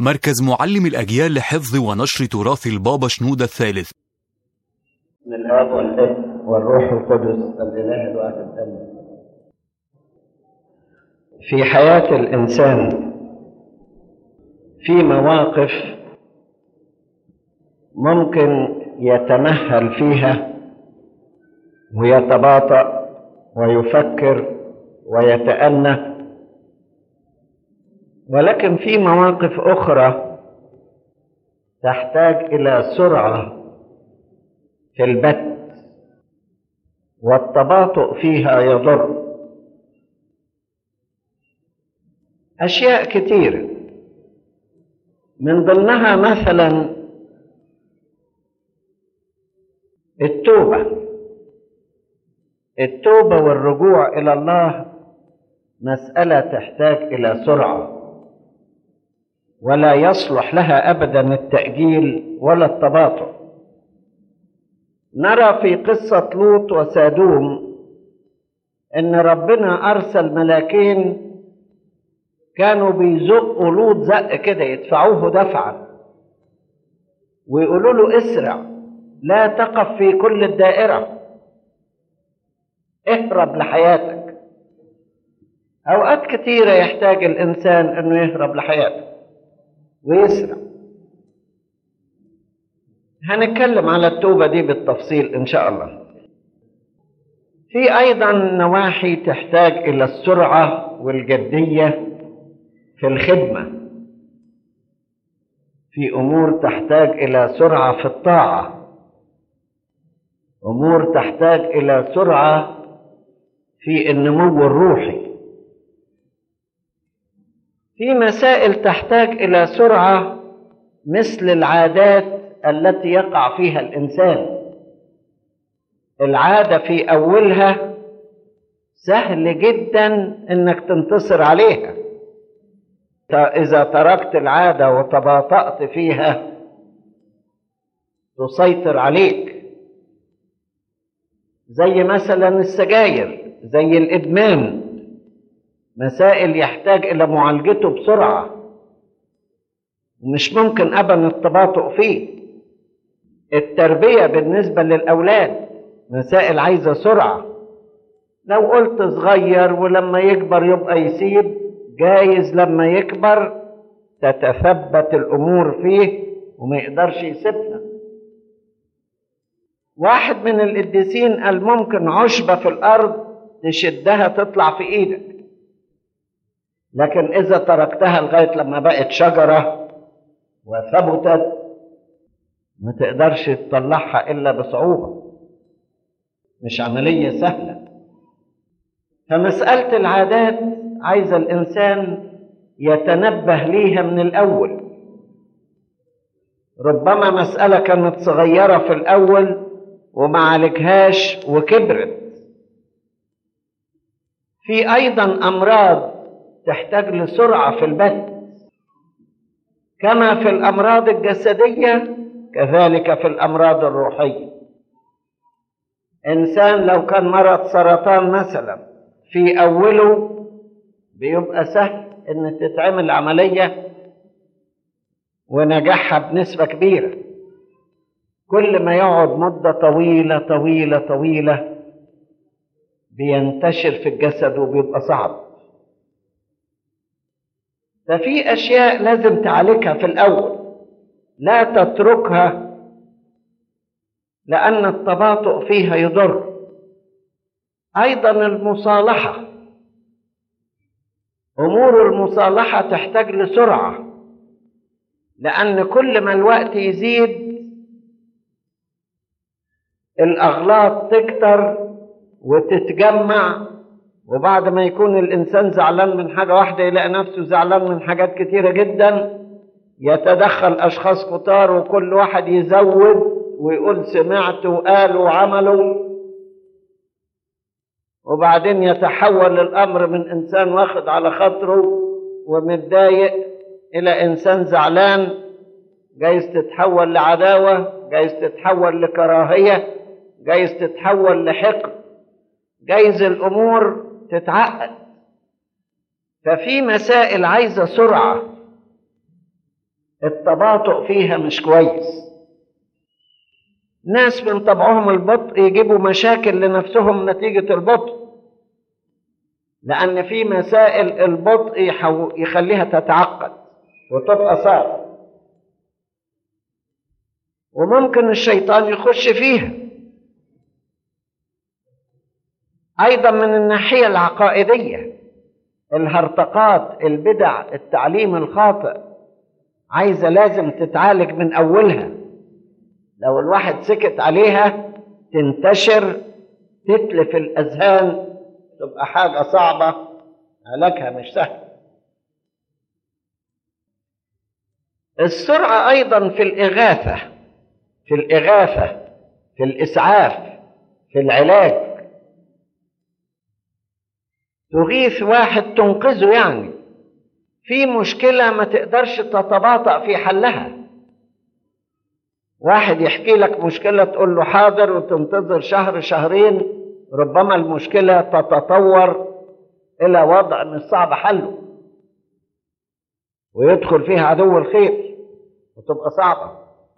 مركز معلم الأجيال لحفظ ونشر تراث البابا شنودة الثالث من الاب والابن والروح القدس الاله الواحد امين في حياه الانسان في مواقف ممكن يتمهل فيها ويتباطا ويفكر ويتأنى ولكن في مواقف اخرى تحتاج الى سرعه في البت والتباطؤ فيها يضر اشياء كثيره من ضمنها مثلا التوبه التوبه والرجوع الى الله مساله تحتاج الى سرعه ولا يصلح لها ابدا التاجيل ولا التباطؤ نرى في قصة لوط وسادوم إن ربنا أرسل ملاكين كانوا بيزقوا لوط زق كده يدفعوه دفعا ويقولوا له اسرع لا تقف في كل الدائرة اهرب لحياتك أوقات كثيرة يحتاج الإنسان إنه يهرب لحياته ويسرع هنتكلم على التوبة دي بالتفصيل إن شاء الله. في أيضا نواحي تحتاج إلى السرعة والجدية في الخدمة. في أمور تحتاج إلى سرعة في الطاعة. أمور تحتاج إلى سرعة في النمو الروحي. في مسائل تحتاج إلى سرعة مثل العادات التي يقع فيها الانسان العاده في اولها سهل جدا انك تنتصر عليها اذا تركت العاده وتباطات فيها تسيطر عليك زي مثلا السجاير زي الادمان مسائل يحتاج الى معالجته بسرعه ومش ممكن ابدا التباطؤ فيه التربية بالنسبة للأولاد مسائل عايزة سرعة لو قلت صغير ولما يكبر يبقى يسيب جايز لما يكبر تتثبت الأمور فيه وما يقدرش يسيبها واحد من القديسين قال ممكن عشبة في الأرض تشدها تطلع في إيدك لكن إذا تركتها لغاية لما بقت شجرة وثبتت ما تقدرش تطلعها الا بصعوبه مش عمليه سهله فمساله العادات عايزه الانسان يتنبه ليها من الاول ربما مساله كانت صغيره في الاول وما عالجهاش وكبرت في ايضا امراض تحتاج لسرعه في البت كما في الامراض الجسديه كذلك في الامراض الروحيه انسان لو كان مرض سرطان مثلا في اوله بيبقى سهل ان تتعمل عمليه ونجاحها بنسبه كبيره كل ما يقعد مده طويله طويله طويله بينتشر في الجسد وبيبقى صعب ففي اشياء لازم تعالجها في الاول لا تتركها لأن التباطؤ فيها يضر أيضا المصالحة أمور المصالحة تحتاج لسرعة لأن كل ما الوقت يزيد الأغلاط تكتر وتتجمع وبعد ما يكون الإنسان زعلان من حاجة واحدة يلاقي نفسه زعلان من حاجات كتيرة جداً يتدخل اشخاص كتار وكل واحد يزود ويقول سمعت وقالوا وعملوا وبعدين يتحول الامر من انسان واخد على خاطره ومتضايق الى انسان زعلان جايز تتحول لعداوه جايز تتحول لكراهيه جايز تتحول لحقد جايز الامور تتعقد ففي مسائل عايزه سرعه التباطؤ فيها مش كويس ناس من طبعهم البطء يجيبوا مشاكل لنفسهم نتيجة البطء لأن في مسائل البطء يحو... يخليها تتعقد وتبقى صعبة وممكن الشيطان يخش فيها أيضا من الناحية العقائدية الهرطقات البدع التعليم الخاطئ عايزة لازم تتعالج من أولها لو الواحد سكت عليها تنتشر تتلف الأذهان تبقى حاجة صعبة علاجها مش سهل السرعة أيضا في الإغاثة في الإغاثة في الإسعاف في العلاج تغيث واحد تنقذه يعني في مشكلة ما تقدرش تتباطأ في حلها واحد يحكي لك مشكلة تقول له حاضر وتنتظر شهر شهرين ربما المشكلة تتطور إلى وضع من الصعب حله ويدخل فيها عدو الخير وتبقى صعبة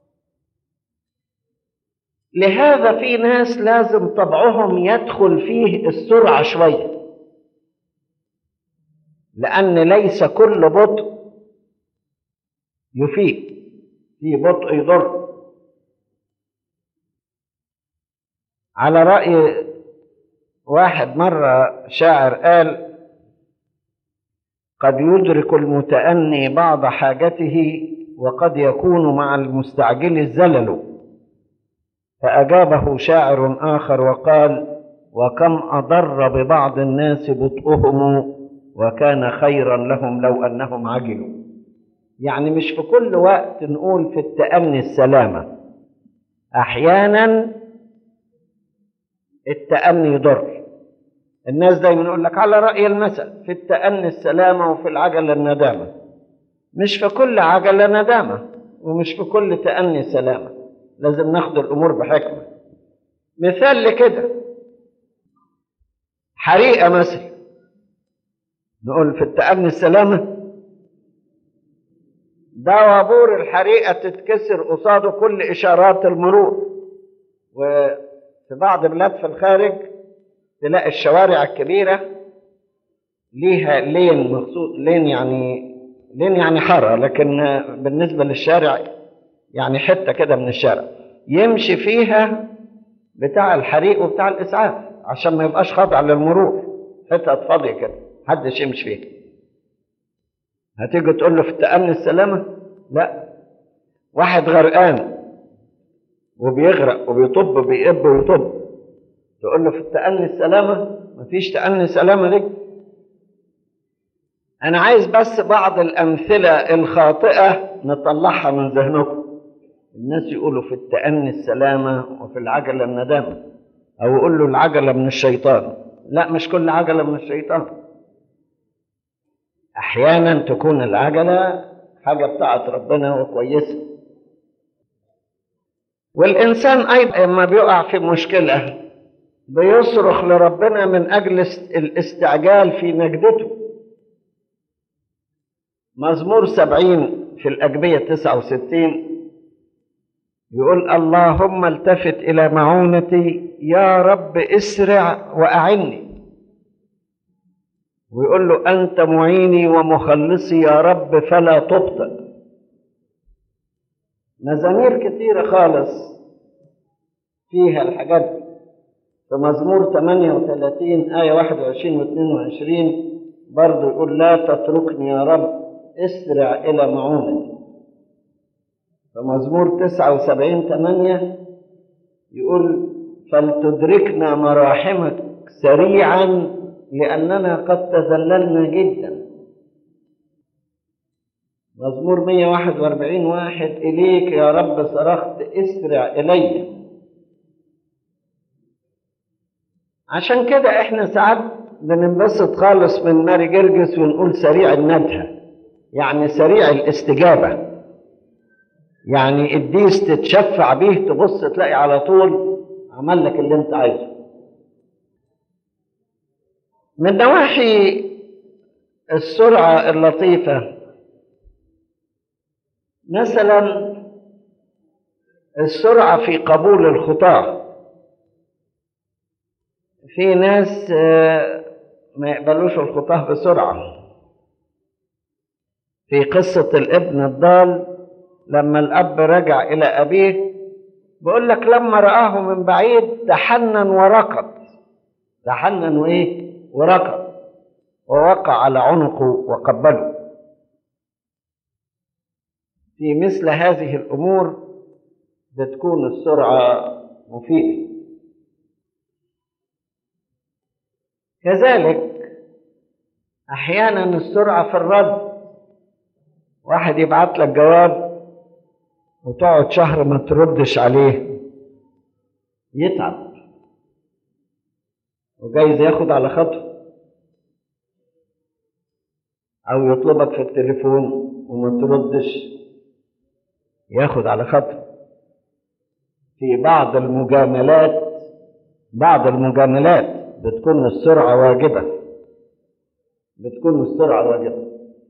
لهذا في ناس لازم طبعهم يدخل فيه السرعة شوية لأن ليس كل بطء يفيد في بطء يضر على رأي واحد مرة شاعر قال قد يدرك المتأني بعض حاجته وقد يكون مع المستعجل الزلل فأجابه شاعر آخر وقال وكم أضر ببعض الناس بطئهم وكان خيرا لهم لو أنهم عجلوا يعني مش في كل وقت نقول في التأني السلامة أحيانا التأني يضر الناس دايما يقول لك على رأي المثل في التأني السلامة وفي العجلة الندامة مش في كل عجلة ندامة ومش في كل تأني سلامة لازم ناخد الأمور بحكمة مثال لكده حريقة مثلا نقول في التأني السلامة ده وابور الحريقة تتكسر قصاده كل إشارات المرور وفي بعض بلاد في الخارج تلاقي الشوارع الكبيرة ليها لين مخصوص لين يعني لين يعني حارة لكن بالنسبة للشارع يعني حتة كده من الشارع يمشي فيها بتاع الحريق وبتاع الإسعاف عشان ما يبقاش خاضع للمرور حتة فاضية كده محدش يمشي فيها هتيجي تقول له في التأمن السلامة لا واحد غرقان وبيغرق وبيطب بيقب ويطب تقول له في التأني السلامة مفيش تأني سلامة دي أنا عايز بس بعض الأمثلة الخاطئة نطلعها من ذهنكم الناس يقولوا في التأني السلامة وفي العجلة الندامة أو يقول له العجلة من الشيطان لا مش كل عجلة من الشيطان أحيانا تكون العجلة حاجة بتاعت ربنا وكويسة والإنسان أيضا لما بيقع في مشكلة بيصرخ لربنا من أجل الاستعجال في نجدته مزمور سبعين في الأجبية تسعة وستين يقول اللهم التفت إلى معونتي يا رب اسرع وأعني ويقول له أنت معيني ومخلصي يا رب فلا تبطئ مزامير كثيرة خالص فيها الحاجات دي في مزمور 38 آية 21 و 22 برضه يقول لا تتركني يا رب اسرع إلى معونتي في مزمور 79 8 يقول فلتدركنا مراحمك سريعا لأننا قد تذللنا جدا مزمور 141 واحد إليك يا رب صرخت اسرع إلي عشان كده احنا ساعات بننبسط خالص من ماري جرجس ونقول سريع الندهة يعني سريع الاستجابة يعني الديس تتشفع بيه تبص تلاقي على طول عمل لك اللي انت عايزه من نواحي السرعة اللطيفة مثلا السرعة في قبول الخطاة في ناس آه، ما يقبلوش الخطاة بسرعة في قصة الابن الضال لما الأب رجع إلى أبيه بيقول لك لما رآه من بعيد تحنن وركض تحنن وإيه وركض ووقع على عنقه وقبله في مثل هذه الأمور بتكون السرعة مفيدة كذلك أحيانا السرعة في الرد واحد يبعت لك جواب وتقعد شهر ما تردش عليه يتعب وجايز ياخد على خطوه او يطلبك في التليفون وما تردش ياخد على خطوه في بعض المجاملات بعض المجاملات بتكون السرعه واجبه بتكون السرعه واجبه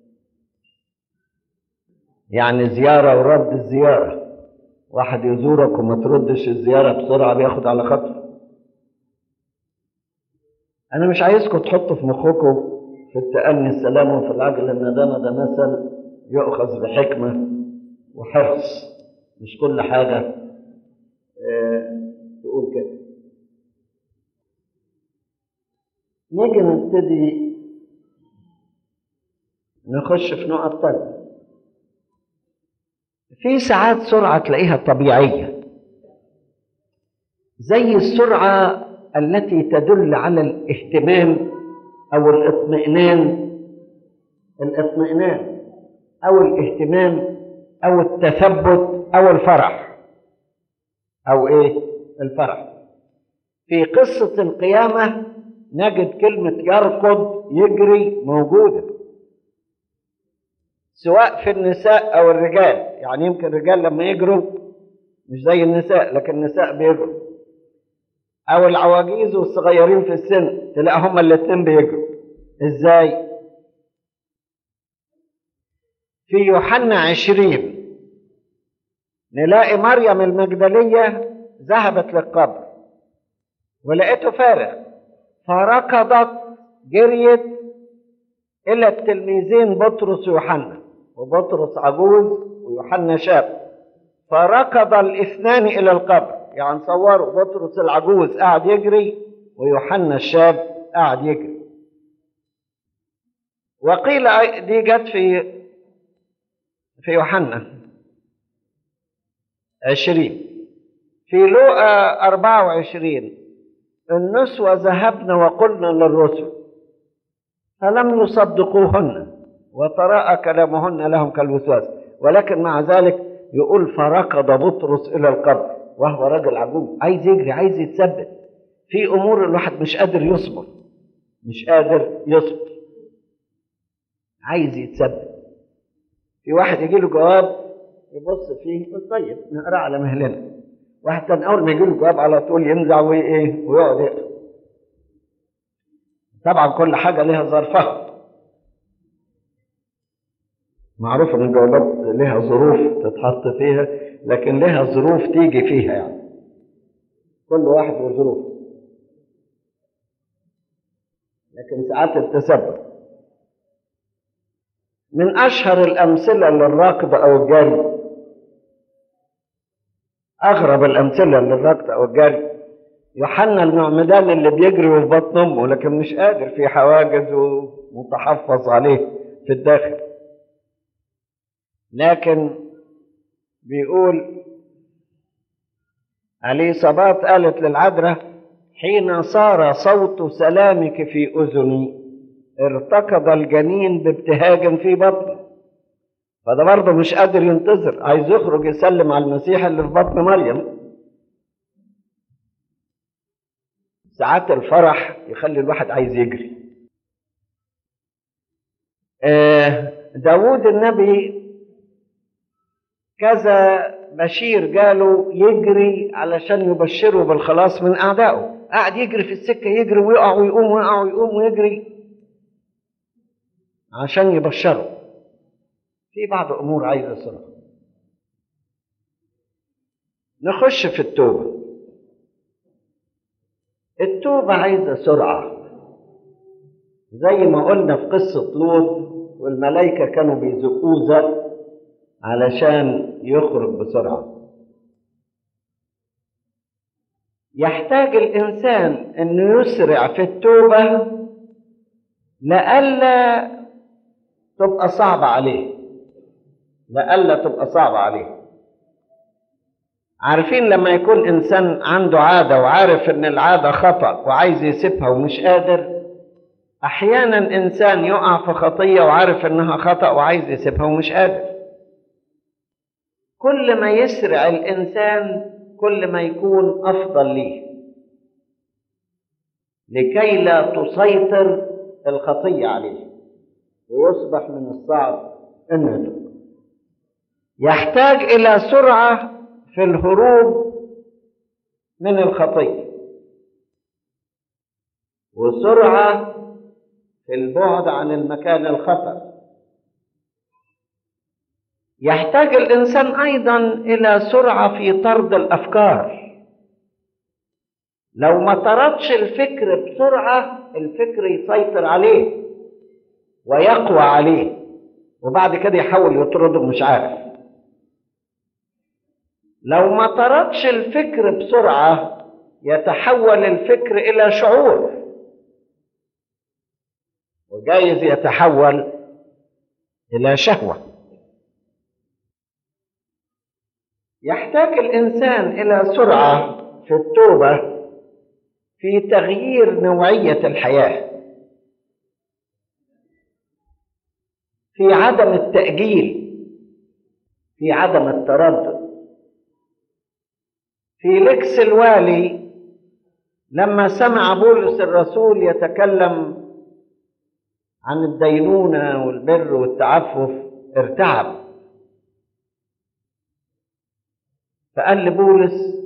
يعني زيارة ورد الزيارة واحد يزورك وما تردش الزيارة بسرعة بياخد على خطوة أنا مش عايزكم تحطوا في مخكم في التأني السلام وفي العجل إن ده ده مثل يؤخذ بحكمة وحرص مش كل حاجة آه، تقول كده نيجي نبتدي نخش في نقط تانية في ساعات سرعة تلاقيها طبيعية زي السرعة التي تدل على الاهتمام أو الاطمئنان الاطمئنان أو الاهتمام أو التثبت أو الفرح أو إيه؟ الفرح في قصة القيامة نجد كلمة يركض يجري موجودة سواء في النساء او الرجال يعني يمكن الرجال لما يجروا مش زي النساء لكن النساء بيجروا او العواجيز والصغيرين في السن تلاقي هما الاتنين بيجروا ازاي في يوحنا عشرين نلاقي مريم المجدلية ذهبت للقبر ولقيته فارغ فركضت جريت إلى التلميذين بطرس ويوحنا وبطرس عجوز ويوحنا شاب فركض الاثنان إلى القبر يعني صوروا بطرس العجوز قاعد يجري ويوحنا الشاب قاعد يجري وقيل دي جت في في يوحنا عشرين في لوقا أربعة وعشرين النسوة ذهبن وقلنا للرسل فلم يصدقوهن وتراءى كلامهن لهم كالوسواس ولكن مع ذلك يقول فركض بطرس الى القبر وهو رجل عجوز عايز يجري عايز يتثبت في امور الواحد مش قادر يصبر مش قادر يصبر عايز يتثبت في واحد يجي له جواب يبص فيه يقول طيب نقرا على مهلنا واحد كان اول ما يجي له جواب على طول ينزع وايه ويقعد يقرا طبعا كل حاجه لها ظرفها معروف ان الجوابات لها ظروف تتحط فيها لكن لها ظروف تيجي فيها يعني كل واحد وظروفه لكن ساعات التسبب من اشهر الامثله للركض او الجري اغرب الامثله للركض او الجري يوحنا المعمدان اللي بيجري في بطن امه لكن مش قادر في حواجز ومتحفظ عليه في الداخل لكن بيقول اليصابات قالت للعذراء حين صار صوت سلامك في اذني ارتكض الجنين بابتهاج في بطني فده برضه مش قادر ينتظر عايز يخرج يسلم على المسيح اللي في بطن مريم ساعات الفرح يخلي الواحد عايز يجري آه داود النبي كذا بشير جاله يجري علشان يبشره بالخلاص من أعدائه قاعد يجري في السكة يجري ويقع ويقوم ويقع ويقوم ويجري عشان يبشره في بعض أمور عايزة سرعة نخش في التوبة التوبة عايزة سرعة زي ما قلنا في قصة لوط والملائكة كانوا بيزقوه زق علشان يخرج بسرعة يحتاج الإنسان أنه يسرع في التوبة لئلا تبقى صعبة عليه لئلا تبقى صعبة عليه عارفين لما يكون إنسان عنده عادة وعارف إن العادة خطأ وعايز يسيبها ومش قادر أحيانا إنسان يقع في خطية وعارف إنها خطأ وعايز يسيبها ومش قادر كل ما يسرع الإنسان كل ما يكون أفضل ليه لكي لا تسيطر الخطية عليه ويصبح من الصعب أنه يتوب يحتاج إلى سرعة في الهروب من الخطية وسرعة في البعد عن المكان الخطر يحتاج الإنسان أيضا إلى سرعة في طرد الأفكار لو ما طردش الفكر بسرعة الفكر يسيطر عليه ويقوى عليه وبعد كده يحاول يطرده مش عارف لو ما طردش الفكر بسرعة يتحول الفكر إلى شعور وجايز يتحول إلى شهوة يحتاج الإنسان إلى سرعة في التوبة في تغيير نوعية الحياة في عدم التأجيل في عدم التردد في لكس الوالي لما سمع بولس الرسول يتكلم عن الدينونة والبر والتعفف ارتعب فقال لبولس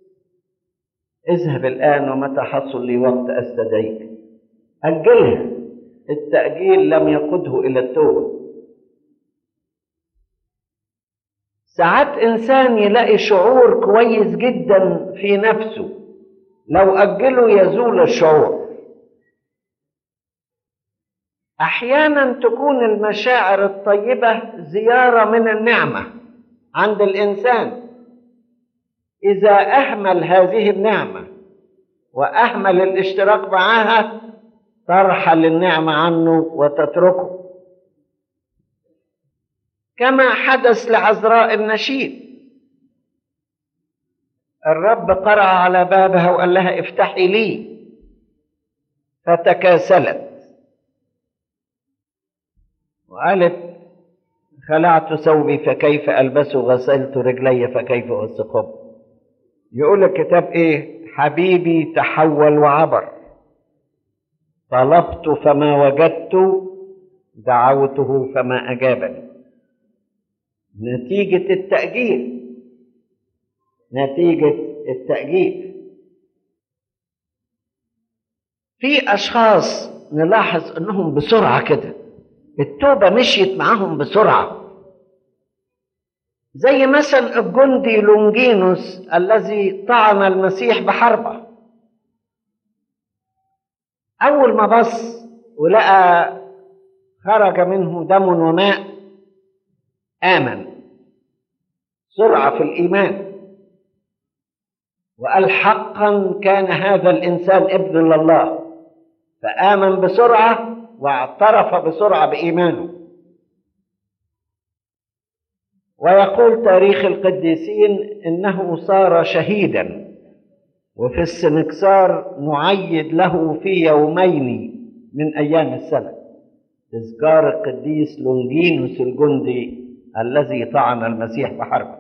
اذهب الآن ومتى حصل لي وقت أستدعيك أجلها التأجيل لم يقده إلى التوبة ساعات إنسان يلاقي شعور كويس جدا في نفسه لو أجله يزول الشعور أحيانا تكون المشاعر الطيبة زيارة من النعمة عند الإنسان إذا أهمل هذه النعمة وأهمل الاشتراك معها ترحل النعمة عنه وتتركه كما حدث لعذراء النشيد الرب قرأ على بابها وقال لها افتحي لي فتكاسلت وقالت خلعت ثوبي فكيف ألبسه غسلت رجلي فكيف أوسخهم يقول الكتاب ايه حبيبي تحول وعبر طلبت فما وجدت دعوته فما اجابني نتيجه التاجيل نتيجه التاجيل في اشخاص نلاحظ انهم بسرعه كده التوبه مشيت معاهم بسرعه زي مثلا الجندي لونجينوس الذي طعن المسيح بحربة أول ما بص ولقى خرج منه دم وماء آمن سرعة في الإيمان وقال حقا كان هذا الإنسان ابن لله فآمن بسرعة واعترف بسرعة بإيمانه ويقول تاريخ القديسين انه صار شهيدا وفي السنكسار نعيد له في يومين من ايام السنه تذكار القديس لونجينوس الجندي الذي طعن المسيح بحربه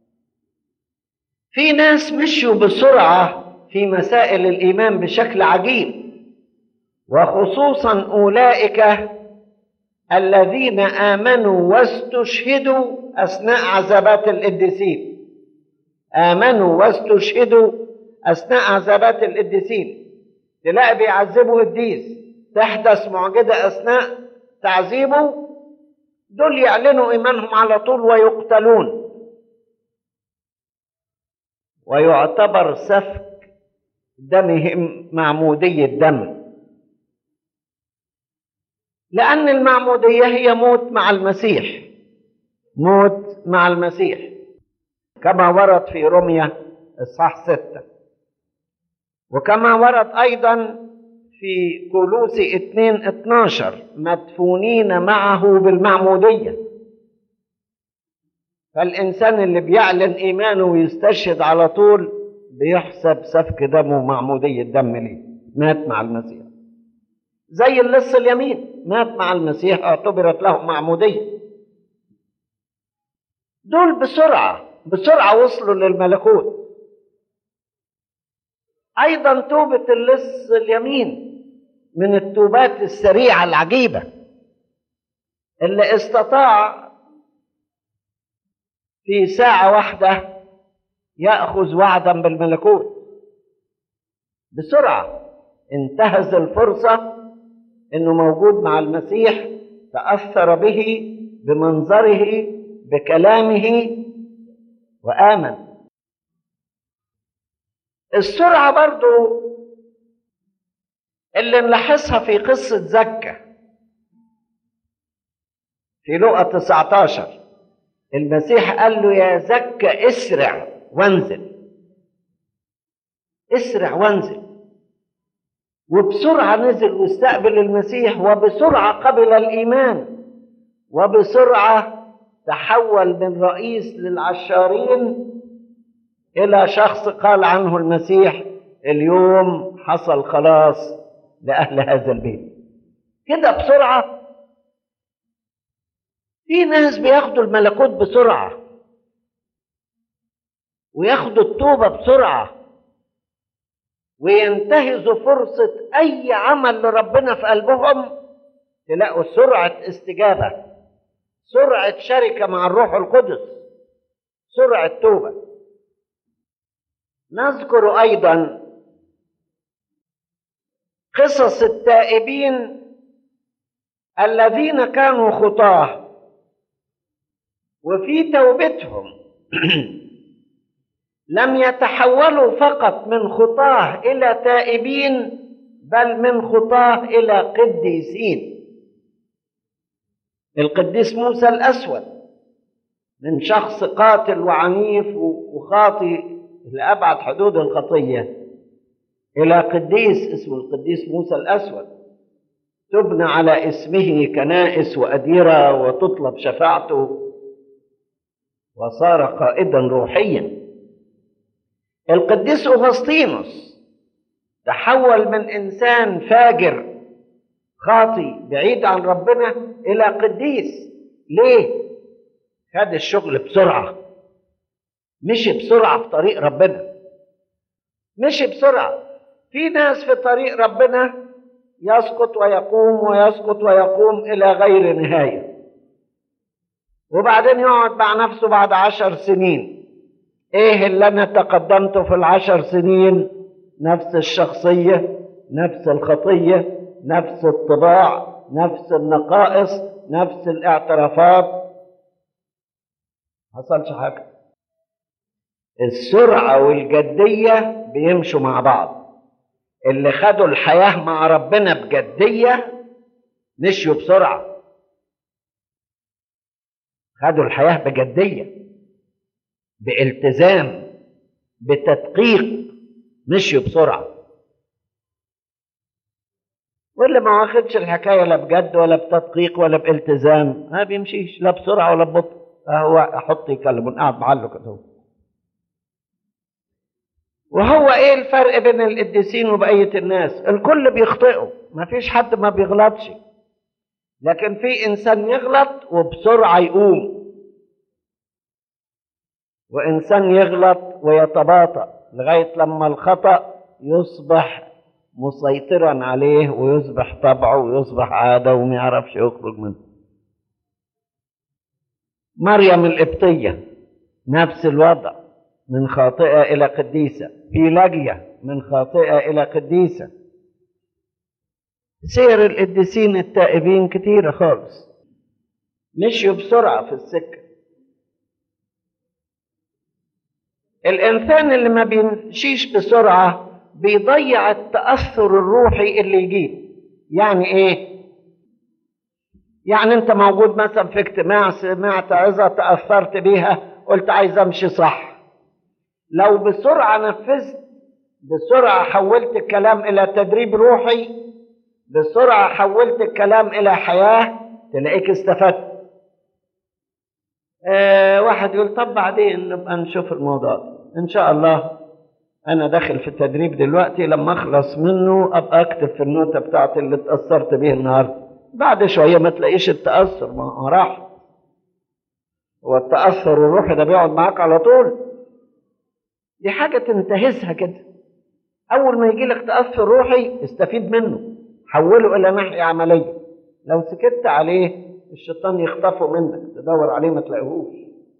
في ناس مشوا بسرعه في مسائل الايمان بشكل عجيب وخصوصا اولئك الذين امنوا واستشهدوا اثناء عذابات القديسين امنوا واستشهدوا اثناء عذابات القديسين تلاقي بيعذبوا قديس تحدث معجزه اثناء تعذيبه دول يعلنوا ايمانهم على طول ويقتلون ويعتبر سفك دمهم معمودي الدم لأن المعمودية هي موت مع المسيح موت مع المسيح كما ورد في رمية إصحاح ستة وكما ورد أيضا في كولوسي 2 12 مدفونين معه بالمعمودية فالإنسان اللي بيعلن إيمانه ويستشهد على طول بيحسب سفك دمه معمودية دم ليه مات مع المسيح زي اللص اليمين مات مع المسيح اعتبرت له معمودية دول بسرعة بسرعة وصلوا للملكوت أيضا توبة اللص اليمين من التوبات السريعة العجيبة اللي استطاع في ساعة واحدة يأخذ وعدا بالملكوت بسرعة انتهز الفرصة انه موجود مع المسيح تأثر به بمنظره بكلامه وآمن السرعة برضو اللي نلاحظها في قصة زكا في لقى 19 المسيح قال له يا زكا اسرع وانزل اسرع وانزل وبسرعة نزل واستقبل المسيح وبسرعة قبل الإيمان وبسرعة تحول من رئيس للعشارين إلى شخص قال عنه المسيح اليوم حصل خلاص لأهل هذا البيت كده بسرعة في ناس بياخدوا الملكوت بسرعة وياخدوا التوبة بسرعة وينتهزوا فرصة أي عمل لربنا في قلبهم تلاقوا سرعة استجابة سرعة شركة مع الروح القدس سرعة توبة نذكر أيضا قصص التائبين الذين كانوا خطاه وفي توبتهم لم يتحولوا فقط من خطاه الى تائبين بل من خطاه الى قديسين القديس موسى الاسود من شخص قاتل وعنيف وخاطي لابعد حدود الخطيه الى قديس اسمه القديس موسى الاسود تبنى على اسمه كنائس واديره وتطلب شفاعته وصار قائدا روحيا القديس أغسطينوس تحول من إنسان فاجر خاطي بعيد عن ربنا إلى قديس ليه؟ خد الشغل بسرعة مشي بسرعة في طريق ربنا مشي بسرعة في ناس في طريق ربنا يسقط ويقوم ويسقط ويقوم إلى غير نهاية وبعدين يقعد مع نفسه بعد عشر سنين ايه اللي انا تقدمته في العشر سنين نفس الشخصية نفس الخطية نفس الطباع نفس النقائص نفس الاعترافات حصلش حاجة السرعة والجدية بيمشوا مع بعض اللي خدوا الحياة مع ربنا بجدية مشيوا بسرعة خدوا الحياة بجدية بالتزام بتدقيق مشيوا بسرعة واللي ما واخدش الحكاية لا بجد ولا بتدقيق ولا بالتزام ما بيمشيش لا بسرعة ولا ببطء هو احط يكلم قاعد معلق كده وهو ايه الفرق بين القديسين وبقية الناس الكل بيخطئوا ما فيش حد ما بيغلطش لكن في انسان يغلط وبسرعة يقوم وإنسان يغلط ويتباطأ لغاية لما الخطأ يصبح مسيطرا عليه ويصبح طبعه ويصبح عادة وما يعرفش يخرج منه مريم القبطية نفس الوضع من خاطئة إلى قديسة في لجية من خاطئة إلى قديسة سير القديسين التائبين كتيرة خالص مشيوا بسرعة في السكة الإنسان اللي ما بيمشيش بسرعة بيضيع التأثر الروحي اللي يجيب يعني إيه؟ يعني أنت موجود مثلا في اجتماع سمعت عظة تأثرت بيها قلت عايز أمشي صح لو بسرعة نفذت بسرعة حولت الكلام إلى تدريب روحي بسرعة حولت الكلام إلى حياة تلاقيك استفدت آه واحد يقول طب بعدين نبقى نشوف الموضوع ده ان شاء الله انا داخل في التدريب دلوقتي لما اخلص منه ابقى اكتب في النوتة بتاعتي اللي اتأثرت بيه النهارده بعد شوية ما تلاقيش التأثر ما هو راح هو التأثر الروحي ده بيقعد معاك على طول دي حاجة تنتهزها كده أول ما يجي لك تأثر روحي استفيد منه حوله إلى ناحية عملية لو سكت عليه الشيطان يخطفه منك تدور عليه ما تلاقيهوش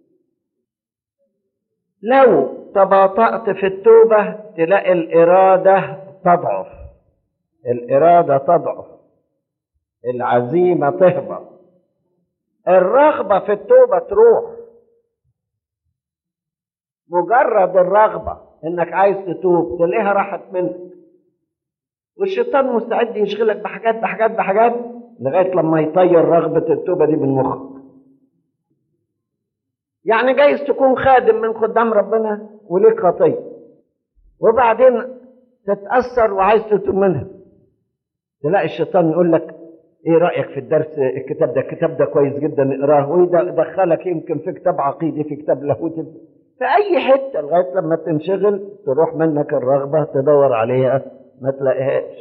لو تباطأت في التوبة تلاقي الإرادة تضعف الإرادة تضعف العزيمة تهبط الرغبة في التوبة تروح مجرد الرغبة انك عايز تتوب تلاقيها راحت منك والشيطان مستعد يشغلك بحاجات بحاجات بحاجات لغايه لما يطير رغبه التوبه دي من مخك يعني جايز تكون خادم من خدام ربنا وليك خطيه وبعدين تتاثر وعايز تتوب منها تلاقي الشيطان يقول لك ايه رايك في الدرس الكتاب ده الكتاب ده كويس جدا اقراه ويدخلك يمكن في كتاب عقيدي في كتاب لاهوتي في اي حته لغايه لما تنشغل تروح منك الرغبه تدور عليها ما تلاقيهاش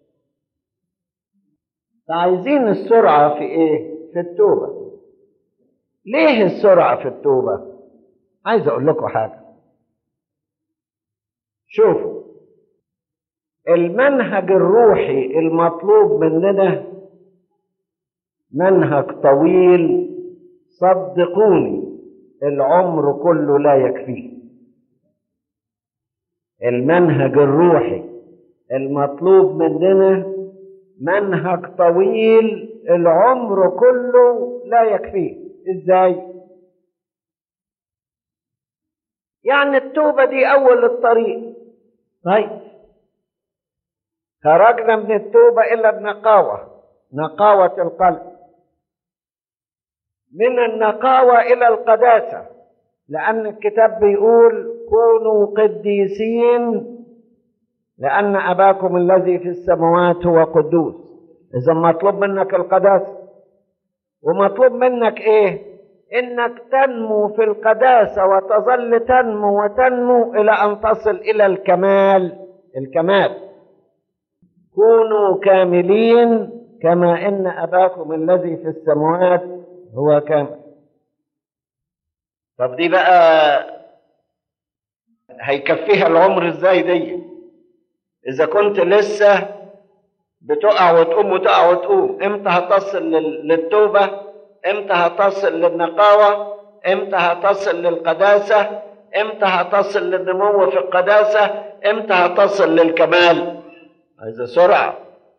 فعايزين السرعه في ايه في التوبه ليه السرعه في التوبه عايز اقول لكم حاجه شوفوا المنهج الروحي المطلوب مننا منهج طويل صدقوني العمر كله لا يكفيه المنهج الروحي المطلوب مننا منهج طويل العمر كله لا يكفيه ازاي يعني التوبة دي أول الطريق طيب خرجنا من التوبة إلى النقاوة نقاوة القلب من النقاوة إلى القداسة لأن الكتاب بيقول كونوا قديسين لأن أباكم الذي في السماوات هو قدوس إذا مطلوب منك القداسة ومطلوب منك إيه؟ إنك تنمو في القداسة وتظل تنمو وتنمو إلى أن تصل إلى الكمال الكمال كونوا كاملين كما إن أباكم الذي في السماوات هو كامل طب دي بقى هيكفيها العمر ازاي دي اذا كنت لسه بتقع وتقوم وتقع وتقوم امتى هتصل للتوبة امتى هتصل للنقاوة امتى هتصل للقداسة امتى هتصل للنمو في القداسة امتى هتصل للكمال عايزة سرعة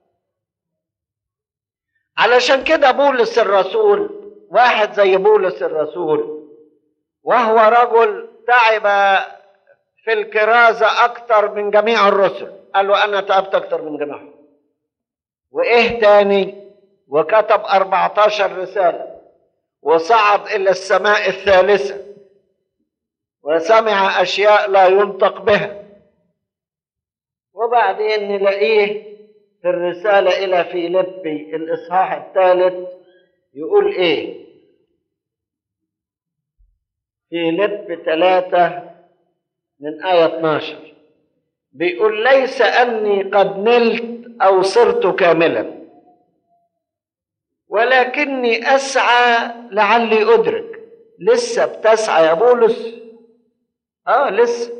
علشان كده بولس الرسول واحد زي بولس الرسول وهو رجل تعب في الكرازة أكثر من جميع الرسل قال له أنا تعبت أكثر من جميعهم وإيه تاني وكتب 14 رسالة وصعد إلى السماء الثالثة وسمع أشياء لا ينطق بها وبعدين نلاقيه في الرسالة إلى فيلبي الإصحاح الثالث يقول إيه في لب ثلاثة من آية 12 بيقول ليس أني قد نلت أو صرت كاملا ولكني أسعى لعلي أدرك لسه بتسعى يا بولس آه لسه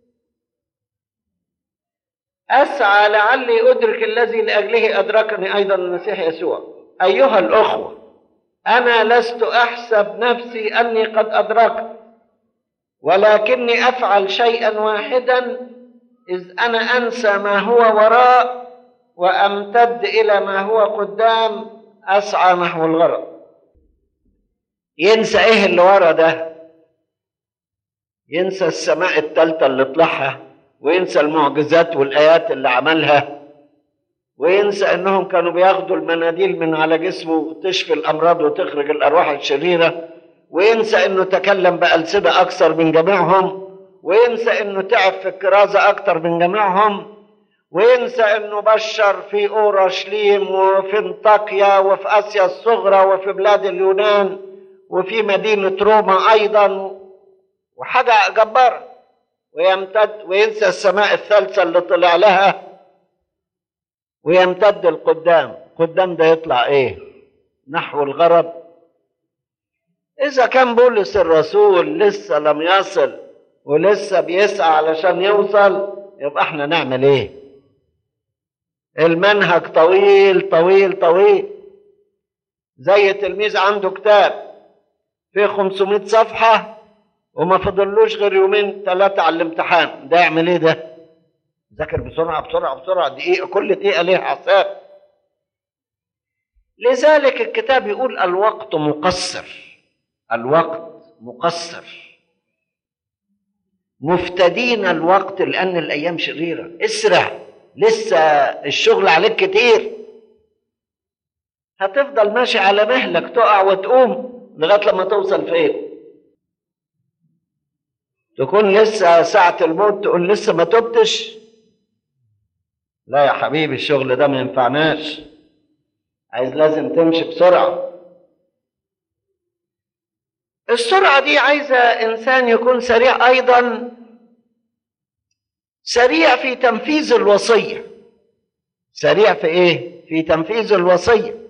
أسعى لعلي أدرك الذي لأجله أدركني أيضا المسيح يسوع أيها الأخوة أنا لست أحسب نفسي أني قد أدركت ولكني أفعل شيئا واحدا إذ أنا أنسى ما هو وراء وأمتد إلى ما هو قدام أسعى نحو الغرض ينسى إيه اللي ورا ده ينسى السماء الثالثة اللي طلعها وينسى المعجزات والآيات اللي عملها وينسى انهم كانوا بياخدوا المناديل من على جسمه تشفي الامراض وتخرج الارواح الشريره وينسى انه تكلم بألسنة اكثر من جميعهم وينسى انه تعب في الكرازة اكثر من جميعهم وينسى انه بشر في اورشليم وفي انطاكيا وفي اسيا الصغرى وفي بلاد اليونان وفي مدينة روما ايضا وحاجة جبارة ويمتد وينسى السماء الثالثة اللي طلع لها ويمتد القدام قدام ده يطلع ايه نحو الغرب اذا كان بولس الرسول لسه لم يصل ولسه بيسعى علشان يوصل يبقى احنا نعمل ايه المنهج طويل طويل طويل زي تلميذ عنده كتاب فيه 500 صفحة وما فضلوش غير يومين ثلاثة على الامتحان ده يعمل ايه ده ذاكر بسرعة بسرعة بسرعة دقيقة كل دقيقة ليها حساب لذلك الكتاب يقول الوقت مقصر الوقت مقصر مفتدين الوقت لأن الأيام شريرة اسرع لسه الشغل عليك كتير هتفضل ماشي على مهلك تقع وتقوم لغاية لما توصل فين تكون لسه ساعة الموت تقول لسه ما تبتش لا يا حبيبي الشغل ده ما ينفعناش عايز لازم تمشي بسرعة السرعة دي عايزة إنسان يكون سريع أيضا سريع في تنفيذ الوصية سريع في إيه؟ في تنفيذ الوصية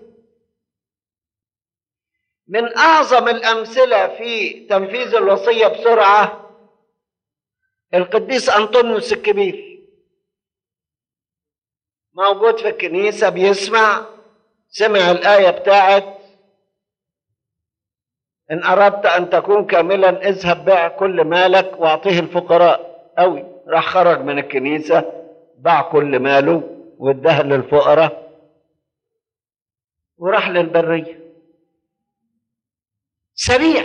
من أعظم الأمثلة في تنفيذ الوصية بسرعة القديس أنطونيوس الكبير موجود في الكنيسة بيسمع سمع الآية بتاعت إن أردت أن تكون كاملا اذهب بيع كل مالك واعطيه الفقراء أوي راح خرج من الكنيسة باع كل ماله واداها للفقراء وراح للبرية سريع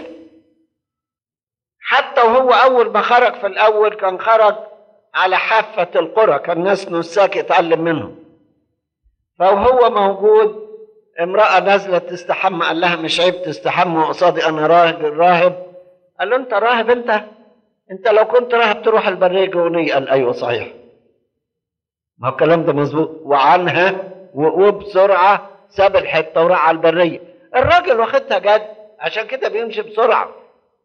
حتى وهو أول ما خرج في الأول كان خرج على حافة القرى كان ناس نساك يتعلم منهم فهو موجود امرأة نازلة تستحمى قال لها مش عيب تستحمى قصادي أنا راهب راهب قال له أنت راهب أنت أنت لو كنت راهب تروح البرية جونية قال أيوه صحيح ما هو الكلام ده مظبوط وعنها وبسرعة ساب الحتة وراح على البرية الراجل واخدها جد عشان كده بيمشي بسرعة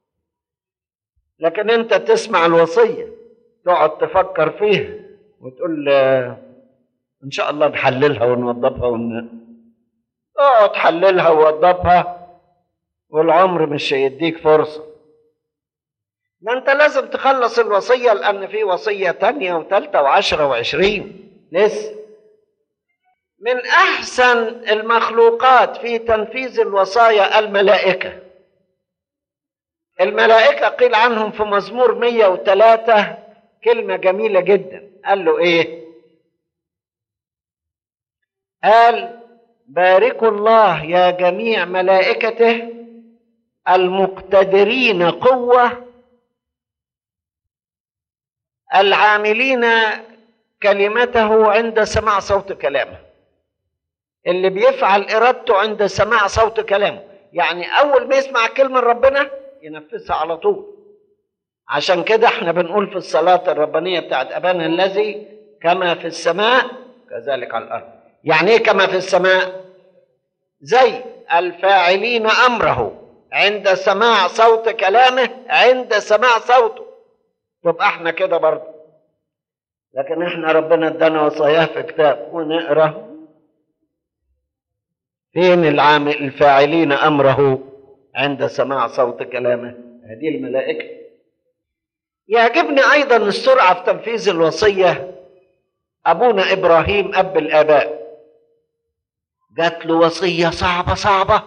لكن أنت تسمع الوصية تقعد تفكر فيها وتقول إن شاء الله نحللها ونوظفها ون... اقعد حللها ووضبها والعمر مش هيديك فرصة ما انت لازم تخلص الوصية لأن في وصية تانية وتالتة وعشرة وعشرين لسه من أحسن المخلوقات في تنفيذ الوصايا الملائكة الملائكة قيل عنهم في مزمور 103 كلمة جميلة جدا قال له إيه؟ قال باركوا الله يا جميع ملائكته المقتدرين قوه العاملين كلمته عند سماع صوت كلامه اللي بيفعل ارادته عند سماع صوت كلامه يعني اول ما يسمع كلمه ربنا ينفذها على طول عشان كده احنا بنقول في الصلاه الربانيه بتاعت ابانا الذي كما في السماء كذلك على الارض يعني ايه كما في السماء زي الفاعلين امره عند سماع صوت كلامه عند سماع صوته تبقى احنا كده برضه لكن احنا ربنا ادانا وصاياه في كتاب ونقرا فين العامل الفاعلين امره عند سماع صوت كلامه هذه الملائكه يعجبني ايضا السرعه في تنفيذ الوصيه ابونا ابراهيم اب الاباء جات له وصيه صعبه صعبه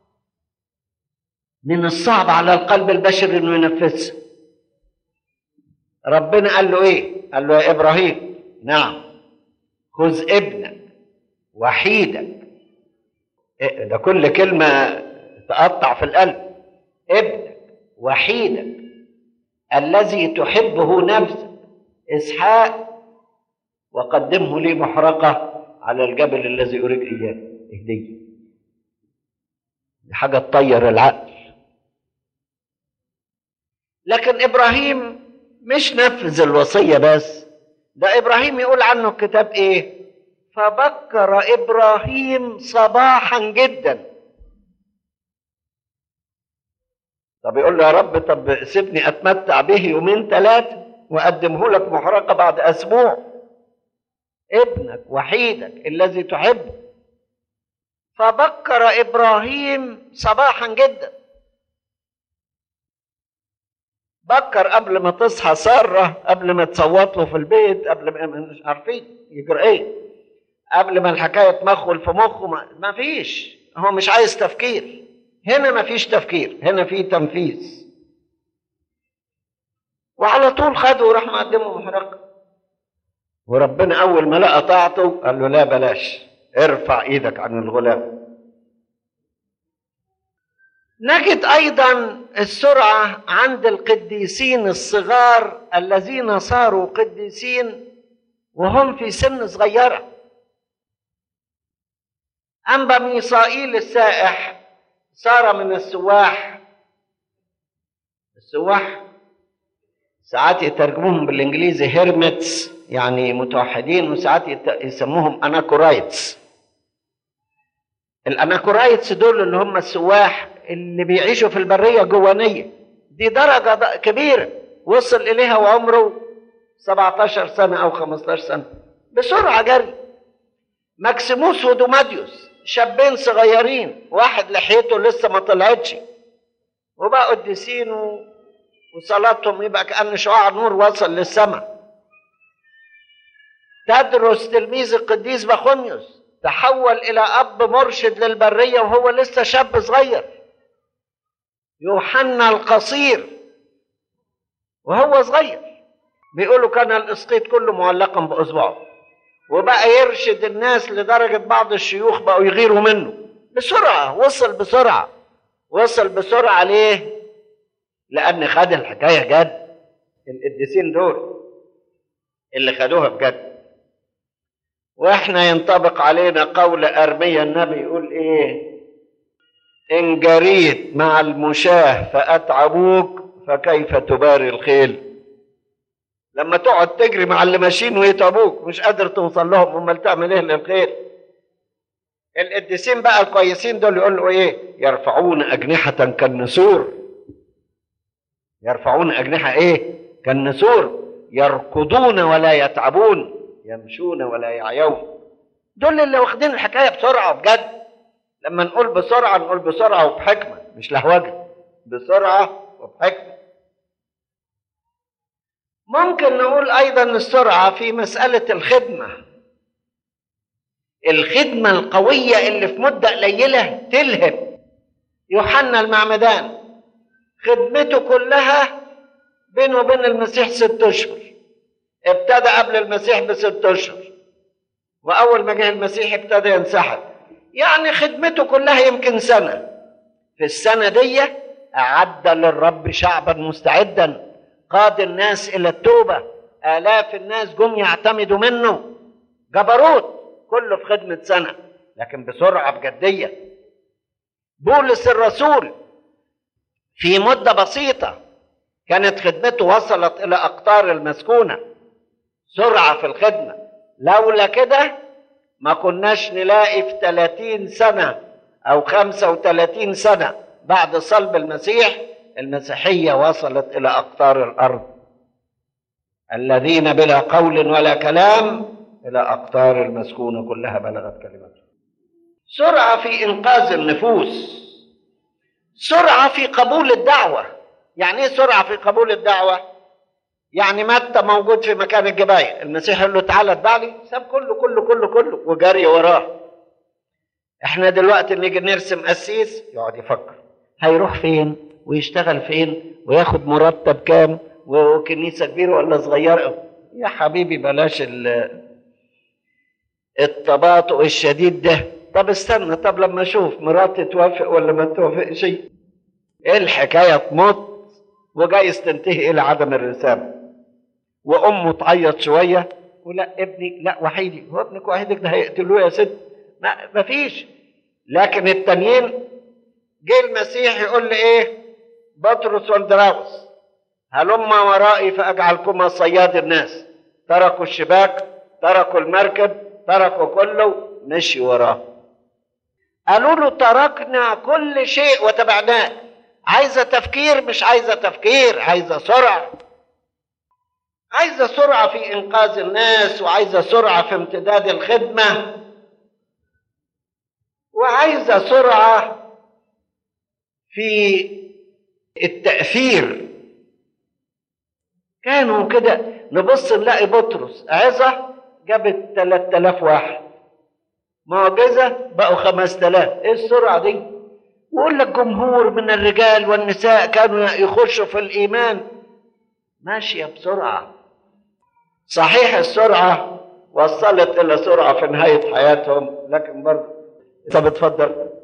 من الصعب على القلب البشري انه ينفذها ربنا قال له ايه قال له يا ابراهيم نعم خذ ابنك وحيدك إيه ده كل كلمه تقطع في القلب ابنك وحيدك الذي تحبه نفسك اسحاق وقدمه لي محرقه على الجبل الذي اريد اياه هديه دي حاجه تطير العقل لكن ابراهيم مش نفذ الوصيه بس ده ابراهيم يقول عنه الكتاب ايه فبكر ابراهيم صباحا جدا طب يقول له يا رب طب سيبني اتمتع به يومين ثلاثه واقدمه لك محرقه بعد اسبوع ابنك وحيدك الذي تحبه فبكر ابراهيم صباحا جدا بكر قبل ما تصحى ساره قبل ما تصوت له في البيت قبل ما مش عارفين يجرى ايه قبل ما الحكايه تمخل في مخه ما فيش هو مش عايز تفكير هنا ما فيش تفكير هنا في تنفيذ وعلى طول خده وراح مقدمه محرقه وربنا اول ما لقى طاعته قال له لا بلاش ارفع ايدك عن الغلام نجد ايضا السرعه عند القديسين الصغار الذين صاروا قديسين وهم في سن صغيره انبا ميصائيل السائح صار من السواح السواح ساعات يترجموهم بالانجليزي هيرمتس يعني متوحدين وساعات يسموهم اناكورايتس الاناكورايتس دول اللي هم السواح اللي بيعيشوا في البريه جوانيه دي درجه كبيره وصل اليها وعمره 17 سنه او 15 سنه بسرعه جري ماكسيموس ودوماديوس شابين صغيرين واحد لحيته لسه ما طلعتش وبقوا قديسين وصلاتهم يبقى كأن شعاع نور وصل للسماء تدرس تلميذ القديس بخونيوس تحول إلى أب مرشد للبرية وهو لسه شاب صغير يوحنا القصير وهو صغير بيقولوا كان الإسقيط كله معلقا بأصبعه وبقى يرشد الناس لدرجة بعض الشيوخ بقوا يغيروا منه بسرعة وصل بسرعة وصل بسرعة ليه؟ لأن خد الحكاية جد القديسين دول اللي خدوها بجد واحنا ينطبق علينا قول أرميا النبي يقول ايه إن جريت مع المشاه فأتعبوك فكيف تباري الخيل لما تقعد تجري مع اللي ماشيين ويتعبوك مش قادر توصل لهم امال تعمل ايه للخير القديسين بقى الكويسين دول يقولوا ايه يرفعون اجنحه كالنسور يرفعون اجنحه ايه كالنسور يركضون ولا يتعبون يمشون ولا يعيون دول اللي واخدين الحكايه بسرعه بجد لما نقول بسرعه نقول بسرعه وبحكمه مش لهوجه بسرعه وبحكمه ممكن نقول ايضا السرعه في مساله الخدمه الخدمه القويه اللي في مده قليله تلهم يوحنا المعمدان خدمته كلها بينه وبين المسيح ست اشهر ابتدى قبل المسيح بست اشهر واول ما جه المسيح ابتدى ينسحب يعني خدمته كلها يمكن سنه في السنه دي اعد للرب شعبا مستعدا قاد الناس الى التوبه الاف الناس جم يعتمدوا منه جبروت كله في خدمه سنه لكن بسرعه بجديه بولس الرسول في مده بسيطه كانت خدمته وصلت الى اقطار المسكونه سرعه في الخدمه لولا كده ما كناش نلاقي في 30 سنه او 35 سنه بعد صلب المسيح المسيحيه وصلت الى اقطار الارض الذين بلا قول ولا كلام الى اقطار المسكونه كلها بلغت كلمته سرعه في انقاذ النفوس سرعه في قبول الدعوه يعني ايه سرعه في قبول الدعوه يعني متى موجود في مكان الجبايه المسيح يقول له تعالى اتبع لي ساب كله كله كله كله وجري وراه احنا دلوقتي نيجي نرسم قسيس يقعد يفكر هيروح فين ويشتغل فين وياخد مرتب كام وكنيسه كبيره ولا صغيره يا حبيبي بلاش التباطؤ الشديد ده طب استنى طب لما اشوف مراتي توافق ولا ما توافقش ايه الحكايه تمط وجايز تنتهي الى عدم الرسامه وامه تعيط شويه ولا ابني لا وحيدي هو ابنك وحيدك ده هيقتلوه يا ست ما مفيش لكن التانيين جه المسيح يقول لي ايه بطرس والدراوس هلما ورائي فاجعلكما صياد الناس تركوا الشباك تركوا المركب تركوا كله مشي وراه قالوا له تركنا كل شيء وتبعناك عايزه تفكير مش عايزه تفكير عايزه سرعه عايزه سرعه في انقاذ الناس وعايزه سرعه في امتداد الخدمه وعايزه سرعه في التاثير كانوا كده نبص نلاقي بطرس عظه جابت 3000 واحد معجزه بقوا 5000 ايه السرعه دي ويقول لك جمهور من الرجال والنساء كانوا يخشوا في الايمان ماشيه بسرعه صحيح السرعه وصلت الى سرعه في نهايه حياتهم لكن برضه طب اتفضل